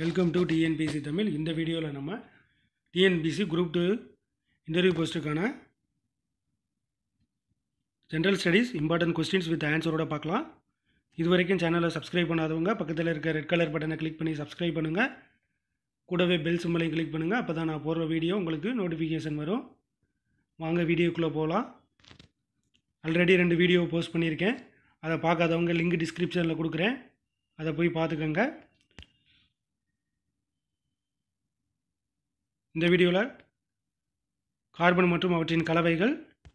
welcome to TNPSC Tamil இந்த வீடியோவில் நம்ம டிஎன்பிசி குரூப் டூ இன்டர்வியூ போஸ்ட்டுக்கான general studies important questions with ஆன்சரோட பார்க்கலாம் இது வரைக்கும் சேனலை சப்ஸ்கிரைப் பண்ணாதவங்க பக்கத்தில் இருக்க ரெட் கலர் பட்டனை கிளிக் பண்ணி சப்ஸ்கிரைப் பண்ணுங்கள் கூடவே பெல் சிம்பலையும் கிளிக் பண்ணுங்கள் அப்போ தான் நான் போடுற வீடியோ உங்களுக்கு நோட்டிஃபிகேஷன் வரும் வாங்க வீடியோக்குள்ளே போகலாம் ஆல்ரெடி ரெண்டு வீடியோ போஸ்ட் பண்ணியிருக்கேன் அதை பார்க்காதவங்க லிங்க் டிஸ்கிரிப்ஷனில் கொடுக்குறேன் அதை போய் பார்த்துக்கோங்க இந்த வீடியோவில் கார்பன் மற்றும் அவற்றின் கலவைகள்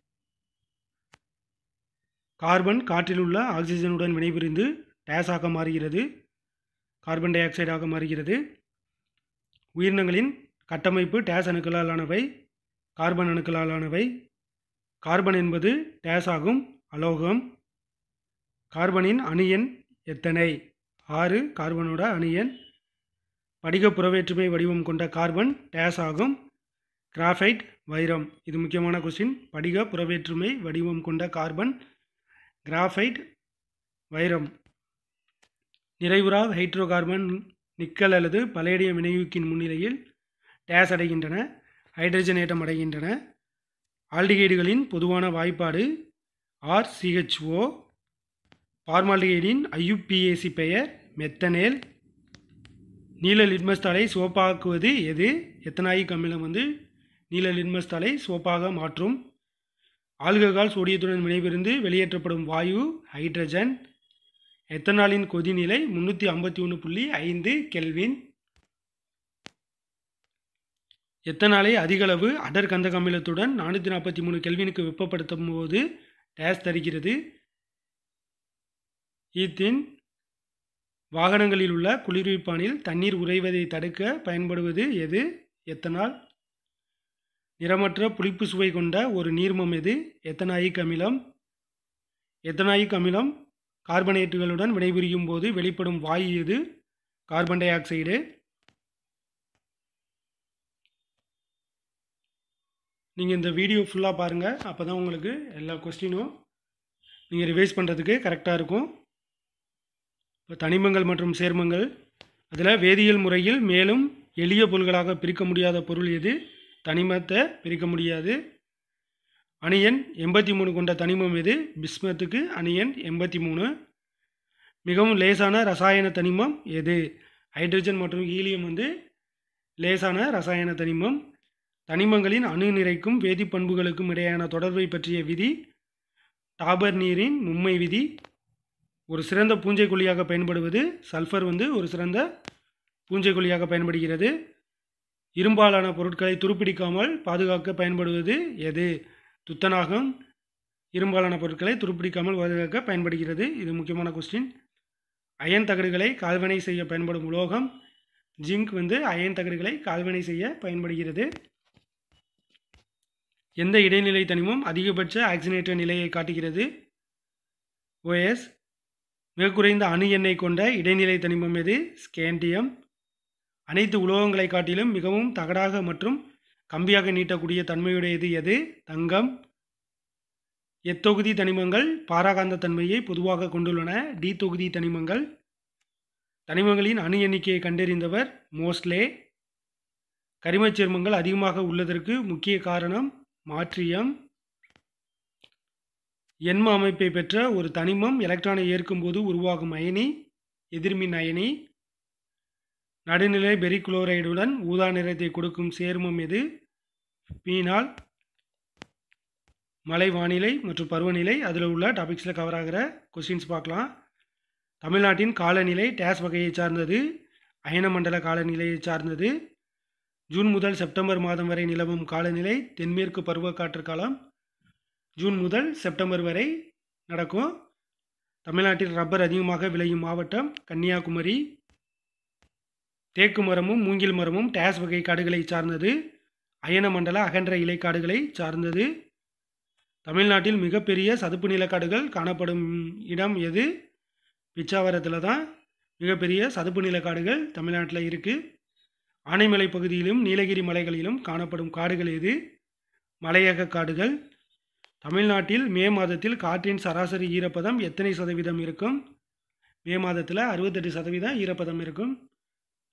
கார்பன் காற்றில் உள்ள ஆக்சிஜனுடன் வினைபுரிந்து டேஸாக மாறுகிறது கார்பன் டை ஆக்சைடாக மாறுகிறது உயிரினங்களின் கட்டமைப்பு டேஸ் அணுக்களாலானவை கார்பன் அணுக்களாலானவை கார்பன் என்பது டேஸ் ஆகும் அலோகம் கார்பனின் அணு எண் எத்தனை ஆறு கார்பனோட அணு எண் படிக புறவேற்றுமை வடிவம் கொண்ட கார்பன் டேஸ் ஆகும் கிராஃபைட் வைரம் இது முக்கியமான கொஸ்டின் படிக புறவேற்றுமை வடிவம் கொண்ட கார்பன் கிராஃபைட் வைரம் நிறைவுறா ஹைட்ரோ கார்பன் நிக்கல் அல்லது பலேடியம் வினையூக்கின் முன்னிலையில் டேஸ் அடைகின்றன ஹைட்ரஜனேட்டம் அடைகின்றன ஆல்டிகைடுகளின் பொதுவான வாய்ப்பாடு ஆர்சிஹெச்ஓ ஃபார்மால்டிகைடின் ஐயுபிஏசி பெயர் மெத்தனேல் நீல லிட்மஸ் தாளை சோப்பாக்குவது எது எத்தனாயிக் அமிலம் வந்து நீல லிட்மஸ் தாளை சோப்பாக மாற்றும் ஆல்கஹால் சோடியத்துடன் வினைபுரிந்து வெளியேற்றப்படும் வாயு ஹைட்ரஜன் எத்தனாலின் கொதிநிலை முந்நூற்றி ஐம்பத்தி ஒன்று புள்ளி ஐந்து கெல்வின் எத்தனாலை அதிகளவு அடர் கந்தக அமிலத்துடன் நானூற்றி நாற்பத்தி மூணு கெல்வினுக்கு வெப்பப்படுத்தும் போது டேஸ் தருகிறது ஈத்தின் வாகனங்களில் உள்ள குளிர்விப்பானில் தண்ணீர் உறைவதை தடுக்க பயன்படுவது எது எத்தனால் நிறமற்ற புளிப்பு சுவை கொண்ட ஒரு நீர்மம் எது எத்தனாயிக் அமிலம் எத்தனாயிக் அமிலம் கார்பனேட்டுகளுடன் வினைபுரியும் போது வெளிப்படும் வாயு எது கார்பன் டை ஆக்சைடு நீங்கள் இந்த வீடியோ ஃபுல்லாக பாருங்கள் அப்போ தான் உங்களுக்கு எல்லா கொஸ்டினும் நீங்கள் ரிவைஸ் பண்ணுறதுக்கு கரெக்டாக இருக்கும் இப்போ தனிமங்கள் மற்றும் சேர்மங்கள் அதில் வேதியியல் முறையில் மேலும் எளிய பொருள்களாக பிரிக்க முடியாத பொருள் எது தனிமத்தை பிரிக்க முடியாது அணியன் எண்பத்தி மூணு கொண்ட தனிமம் எது பிஸ்மத்துக்கு அணியன் எண்பத்தி மூணு மிகவும் லேசான ரசாயன தனிமம் எது ஹைட்ரஜன் மற்றும் ஹீலியம் வந்து லேசான ரசாயன தனிமம் தனிமங்களின் அணு நிறைக்கும் வேதிப்பண்புகளுக்கும் இடையான தொடர்பை பற்றிய விதி டாபர் நீரின் மும்மை விதி ஒரு சிறந்த பூஞ்சைக்கொல்லியாக பயன்படுவது சல்ஃபர் வந்து ஒரு சிறந்த பூஞ்சைக்கொல்லியாக பயன்படுகிறது இரும்பாலான பொருட்களை துருப்பிடிக்காமல் பாதுகாக்க பயன்படுவது எது துத்தநாகம் இரும்பாலான பொருட்களை துருப்பிடிக்காமல் பாதுகாக்க பயன்படுகிறது இது முக்கியமான கொஸ்டின் அயன் தகடுகளை கால்வனை செய்ய பயன்படும் உலோகம் ஜிங்க் வந்து அயன் தகடுகளை கால்வனை செய்ய பயன்படுகிறது எந்த இடைநிலை தனிமம் அதிகபட்ச ஆக்சினேற்ற நிலையை காட்டுகிறது ஓஎஸ் மிக குறைந்த அணு எண்ணெய் கொண்ட இடைநிலை தனிமம் எது ஸ்கேண்டியம் அனைத்து உலோகங்களை காட்டிலும் மிகவும் தகடாக மற்றும் கம்பியாக நீட்டக்கூடிய தன்மையுடையது எது தங்கம் எத்தொகுதி தனிமங்கள் பாராகாந்த தன்மையை பொதுவாக கொண்டுள்ளன டி தொகுதி தனிமங்கள் தனிமங்களின் அணு எண்ணிக்கையை கண்டறிந்தவர் மோஸ்லே கரிமச் சேர்மங்கள் அதிகமாக உள்ளதற்கு முக்கிய காரணம் மாற்றியம் எண்ம அமைப்பை பெற்ற ஒரு தனிமம் எலக்ட்ரானை ஏற்கும்போது உருவாகும் அயனி எதிர்மின் அயனி நடுநிலை பெரிகுளோரைடுடன் ஊதா நிறத்தை கொடுக்கும் சேர்மம் எது பீனால் மழை வானிலை மற்றும் பருவநிலை அதில் உள்ள டாபிக்ஸில் கவர் ஆகிற கொஸ்டின்ஸ் பார்க்கலாம் தமிழ்நாட்டின் காலநிலை டேஸ் வகையை சார்ந்தது அயனமண்டல காலநிலையை சார்ந்தது ஜூன் முதல் செப்டம்பர் மாதம் வரை நிலவும் காலநிலை தென்மேற்கு பருவக்காற்று காலம் ஜூன் முதல் செப்டம்பர் வரை நடக்கும் தமிழ்நாட்டில் ரப்பர் அதிகமாக விளையும் மாவட்டம் கன்னியாகுமரி தேக்கு மரமும் மூங்கில் மரமும் டேஸ் வகை காடுகளை சார்ந்தது அயன மண்டல அகன்ற இலைக்காடுகளை சார்ந்தது தமிழ்நாட்டில் மிகப்பெரிய சதுப்பு நிலக்காடுகள் காணப்படும் இடம் எது பிச்சாவரத்தில் தான் மிகப்பெரிய சதுப்பு நிலக்காடுகள் தமிழ்நாட்டில் இருக்குது ஆனைமலை பகுதியிலும் நீலகிரி மலைகளிலும் காணப்படும் காடுகள் எது மலையக காடுகள் தமிழ்நாட்டில் மே மாதத்தில் காற்றின் சராசரி ஈரப்பதம் எத்தனை சதவீதம் இருக்கும் மே மாதத்தில் அறுபத்தெட்டு சதவீதம் ஈரப்பதம் இருக்கும்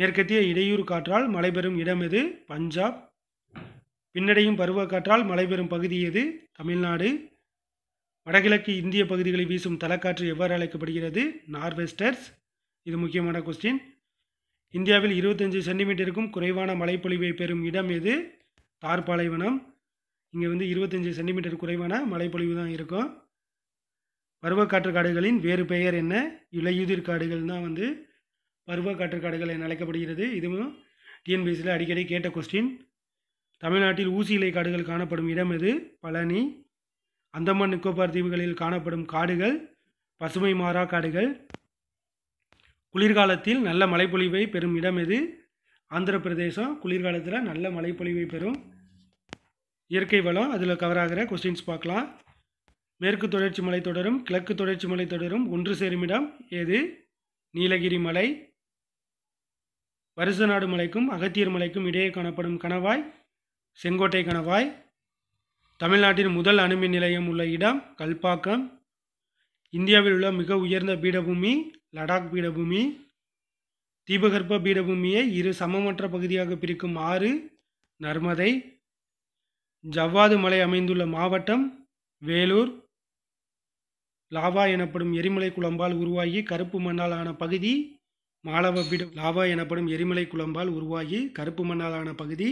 மேற்கத்திய இடையூறு காற்றால் மழை பெறும் இடம் எது பஞ்சாப் பின்னடையும் பருவக்காற்றால் மழை பெறும் பகுதி எது தமிழ்நாடு வடகிழக்கு இந்திய பகுதிகளில் வீசும் தலக்காற்று எவ்வாறு அழைக்கப்படுகிறது நார்வெஸ்டர்ஸ் இது முக்கியமான கொஸ்டின் இந்தியாவில் இருபத்தஞ்சு சென்டிமீட்டருக்கும் குறைவான மழைப்பொழிவை பெறும் இடம் எது தார் பாலைவனம் இங்கே வந்து இருபத்தஞ்சி சென்டிமீட்டர் குறைவான மழைப்பொழிவு தான் இருக்கும் பருவக்காற்று காடுகளின் வேறு பெயர் என்ன இலையுதிர் காடுகள் தான் வந்து பருவக்காற்று காடுகள் என அழைக்கப்படுகிறது இதுவும் டிஎன்பிஎஸ்சியில் அடிக்கடி கேட்ட கொஸ்டின் தமிழ்நாட்டில் ஊசி இலை காடுகள் காணப்படும் இடம் எது பழனி அந்தமான் நிக்கோபார் தீவுகளில் காணப்படும் காடுகள் பசுமை மாறா காடுகள் குளிர்காலத்தில் நல்ல மழைப்பொழிவை பெறும் இடம் எது ஆந்திர பிரதேசம் குளிர்காலத்தில் நல்ல மழைப்பொழிவை பெறும் இயற்கை வளம் அதில் கவராகிற கொஸ்டின்ஸ் பார்க்கலாம் மேற்கு தொடர்ச்சி மலை தொடரும் கிழக்கு தொடர்ச்சி மலை தொடரும் ஒன்று சேரும் இடம் எது நீலகிரி மலை வருசநாடு மலைக்கும் அகத்தியர் மலைக்கும் இடையே காணப்படும் கணவாய் செங்கோட்டை கணவாய் தமிழ்நாட்டின் முதல் அணுமின் நிலையம் உள்ள இடம் கல்பாக்கம் இந்தியாவில் உள்ள மிக உயர்ந்த பீடபூமி லடாக் பீடபூமி தீபகற்ப பீடபூமியை இரு சமமற்ற பகுதியாக பிரிக்கும் ஆறு நர்மதை ஜவ்வாது மலை அமைந்துள்ள மாவட்டம் வேலூர் லாவா எனப்படும் எரிமலை குழம்பால் உருவாகி கருப்பு மண்ணால் ஆன பகுதி மாலவ பீட லாவா எனப்படும் எரிமலை குழம்பால் உருவாகி கருப்பு மண்ணால் ஆன பகுதி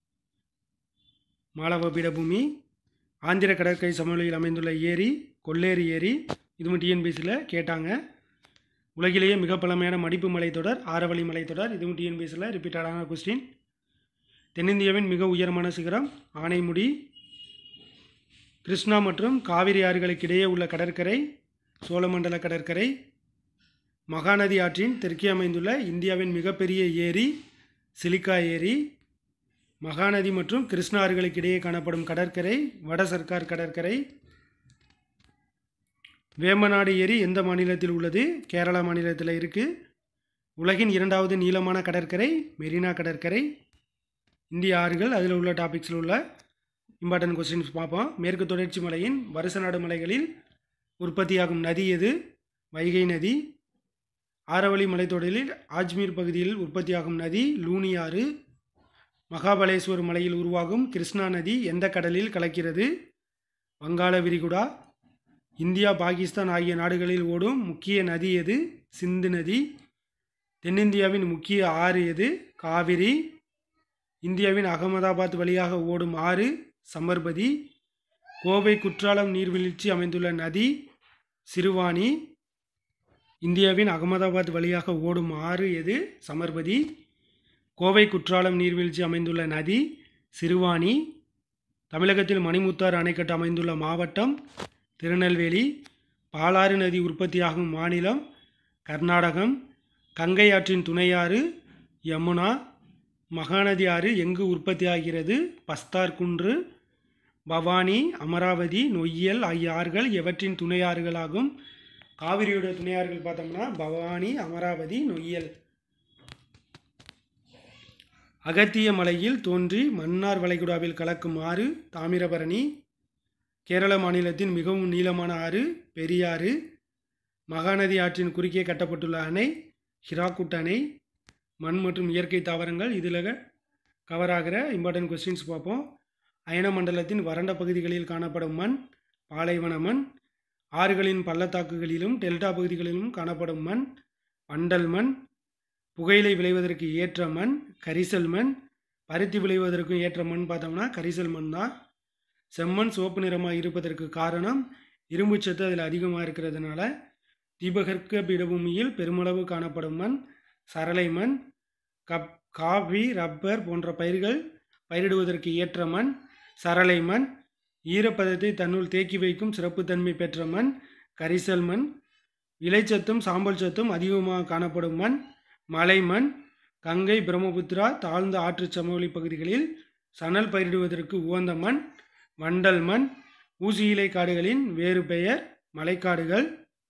மாலவ பீடபூமி ஆந்திர கடற்கரை சமவெளியில் அமைந்துள்ள ஏரி கொல்லேரி ஏரி இதுவும் டிஎன்பிஎஸ்சியில் கேட்டாங்க உலகிலேயே மிக பழமையான மடிப்பு மலைத்தொடர் ஆரவழி மலைத்தொடர் இதுவும் டிஎன்பிஎஸ்சியில் ரிப்பீட்டடான கொஸ்டின் தென்னிந்தியாவின் மிக உயரமான சிகரம் ஆனைமுடி கிருஷ்ணா மற்றும் காவிரி ஆறுகளுக்கு இடையே உள்ள கடற்கரை சோழமண்டல கடற்கரை மகாநதி ஆற்றின் தெற்கே அமைந்துள்ள இந்தியாவின் மிகப்பெரிய ஏரி சிலிக்கா ஏரி மகாநதி மற்றும் கிருஷ்ணா ஆறுகளுக்கு இடையே காணப்படும் கடற்கரை வட சர்க்கார் கடற்கரை வேம்பநாடு ஏரி எந்த மாநிலத்தில் உள்ளது கேரளா மாநிலத்தில் இருக்குது உலகின் இரண்டாவது நீளமான கடற்கரை மெரினா கடற்கரை இந்திய ஆறுகள் அதில் உள்ள டாபிக்ஸில் உள்ள இம்பார்ட்டன்ட் கொஸ்டின்ஸ் பார்ப்போம் மேற்கு தொடர்ச்சி மலையின் வருசநாடு மலைகளில் உற்பத்தியாகும் நதி எது வைகை நதி ஆரவழி மலைத்தொடரில் ஆஜ்மீர் பகுதியில் உற்பத்தியாகும் நதி லூனி ஆறு மகாபலேஸ்வர் மலையில் உருவாகும் கிருஷ்ணா நதி எந்த கடலில் கலக்கிறது வங்காள விரிகுடா இந்தியா பாகிஸ்தான் ஆகிய நாடுகளில் ஓடும் முக்கிய நதி எது சிந்து நதி தென்னிந்தியாவின் முக்கிய ஆறு எது காவிரி இந்தியாவின் அகமதாபாத் வழியாக ஓடும் ஆறு சமர்பதி கோவை குற்றாலம் நீர்வீழ்ச்சி அமைந்துள்ள நதி சிறுவாணி இந்தியாவின் அகமதாபாத் வழியாக ஓடும் ஆறு எது சமர்பதி கோவை குற்றாலம் நீர்வீழ்ச்சி அமைந்துள்ள நதி சிறுவாணி தமிழகத்தில் மணிமுத்தாறு அணைக்கட்டு அமைந்துள்ள மாவட்டம் திருநெல்வேலி பாலாறு நதி உற்பத்தியாகும் மாநிலம் கர்நாடகம் கங்கை ஆற்றின் துணையாறு யமுனா மகாநதி ஆறு எங்கு உற்பத்தியாகிறது பஸ்தார் குன்று பவானி அமராவதி நொய்யல் ஆகிய ஆறுகள் எவற்றின் துணையாறுகளாகும் காவிரியோட துணையாறுகள் பார்த்தோம்னா பவானி அமராவதி நொய்யல் அகத்திய மலையில் தோன்றி மன்னார் வளைகுடாவில் கலக்கும் ஆறு தாமிரபரணி கேரள மாநிலத்தின் மிகவும் நீளமான ஆறு பெரியாறு மகாநதி ஆற்றின் குறுக்கே கட்டப்பட்டுள்ள அணை ஹிராக்குட் அணை மண் மற்றும் இயற்கை தாவரங்கள் இதில் கவர் ஆகிற இம்பார்ட்டன்ட் கொஸ்டின்ஸ் பார்ப்போம் அயன மண்டலத்தின் வறண்ட பகுதிகளில் காணப்படும் மண் பாலைவன மண் ஆறுகளின் பள்ளத்தாக்குகளிலும் டெல்டா பகுதிகளிலும் காணப்படும் மண் வண்டல் மண் புகையிலை விளைவதற்கு ஏற்ற மண் கரிசல் மண் பருத்தி விளைவதற்கும் ஏற்ற மண் பார்த்தோம்னா கரிசல் மண் தான் செம்மண் சிவப்பு நிறமாக இருப்பதற்கு காரணம் இரும்புச்சத்து அதில் அதிகமாக இருக்கிறதுனால தீபகற்க பீடபூமியில் பெருமளவு காணப்படும் மண் சரளை மண் கப் காபி ரப்பர் போன்ற பயிர்கள் பயிரிடுவதற்கு ஏற்ற மண் சரளை மண் ஈரப்பதத்தை தன்னுள் தேக்கி வைக்கும் சிறப்புத்தன்மை பெற்ற மண் கரிசல் மண் இலைச்சத்தும் சாம்பல் சத்தும் அதிகமாக காணப்படும் மண் மலை மண் கங்கை பிரம்மபுத்திரா தாழ்ந்த ஆற்றுச் சமவெளி பகுதிகளில் சணல் பயிரிடுவதற்கு உகந்த மண் வண்டல் மண் ஊசி இலை காடுகளின் வேறு பெயர் மலைக்காடுகள்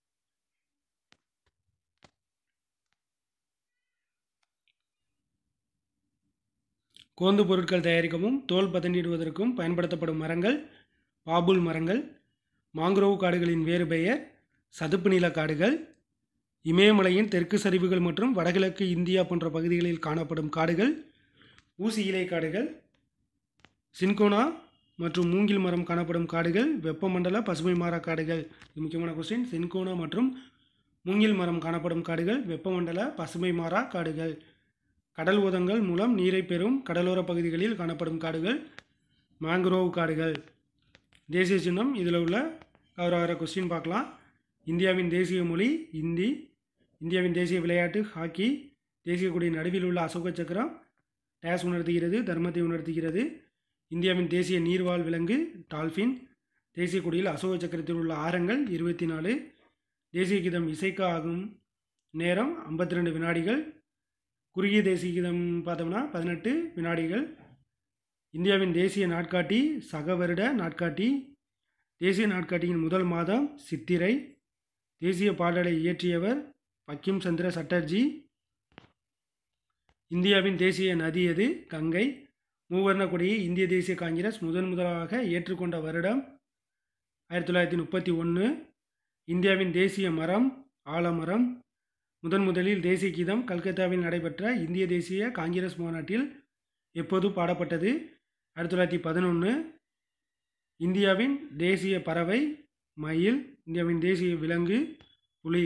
கோந்து பொருட்கள் தயாரிக்கவும் தோல் பதனிடுவதற்கும் பயன்படுத்தப்படும் மரங்கள் பாபுல் மரங்கள் மாங்குரோவ் காடுகளின் வேறு பெயர் சதுப்பு நில காடுகள் இமயமலையின் தெற்கு சரிவுகள் மற்றும் வடகிழக்கு இந்தியா போன்ற பகுதிகளில் காணப்படும் காடுகள் ஊசி இலை காடுகள் சின்கோனா மற்றும் மூங்கில் மரம் காணப்படும் காடுகள் வெப்பமண்டல பசுமை மாறா காடுகள் இது முக்கியமான கொஸ்டின் சின்கோனா மற்றும் மூங்கில் மரம் காணப்படும் காடுகள் வெப்பமண்டல பசுமை மாறா காடுகள் கடல் உதங்கள் மூலம் நீரை பெறும் கடலோர பகுதிகளில் காணப்படும் காடுகள் மேங்க்ரோவ் காடுகள் தேசிய சின்னம் இதில் உள்ள கவர் ஆகிற கொஸ்டின் பார்க்கலாம் இந்தியாவின் தேசிய மொழி இந்தி இந்தியாவின் தேசிய விளையாட்டு ஹாக்கி தேசிய கொடியின் நடுவில் உள்ள அசோக சக்கரம் டேஸ் உணர்த்துகிறது தர்மத்தை உணர்த்துகிறது இந்தியாவின் தேசிய நீர்வாழ் விலங்கு டால்ஃபின் தேசிய கொடியில் அசோக சக்கரத்தில் உள்ள ஆரங்கள் இருபத்தி நாலு தேசிய கீதம் இசைக்க ஆகும் நேரம் ஐம்பத்தி ரெண்டு வினாடிகள் குறுகிய தேசிய கீதம் பார்த்தோம்னா பதினெட்டு வினாடிகள் இந்தியாவின் தேசிய நாட்காட்டி சக வருட நாட்காட்டி தேசிய நாட்காட்டியின் முதல் மாதம் சித்திரை தேசிய பாடலை இயற்றியவர் பக்கிம் சந்திர சட்டர்ஜி இந்தியாவின் தேசிய நதி எது கங்கை மூவர்ண கொடியை இந்திய தேசிய காங்கிரஸ் முதன் முதலாக ஏற்றுக்கொண்ட வருடம் ஆயிரத்தி தொள்ளாயிரத்தி முப்பத்தி ஒன்று இந்தியாவின் தேசிய மரம் ஆலமரம் முதன் முதலில் தேசிய கீதம் கல்கத்தாவில் நடைபெற்ற இந்திய தேசிய காங்கிரஸ் மாநாட்டில் எப்போது பாடப்பட்டது ஆயிரத்தி தொள்ளாயிரத்தி பதினொன்று இந்தியாவின் தேசிய பறவை மயில் இந்தியாவின் தேசிய விலங்கு புலி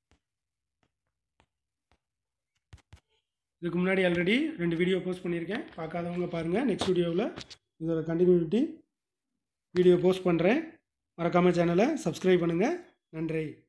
இதுக்கு முன்னாடி ஆல்ரெடி ரெண்டு வீடியோ போஸ்ட் பண்ணியிருக்கேன் பார்க்காதவங்க பாருங்கள் நெக்ஸ்ட் வீடியோவில் இதோட கண்டினியூட்டி வீடியோ போஸ்ட் பண்ணுறேன் மறக்காமல் சேனலை சப்ஸ்கிரைப் பண்ணுங்கள் நன்றி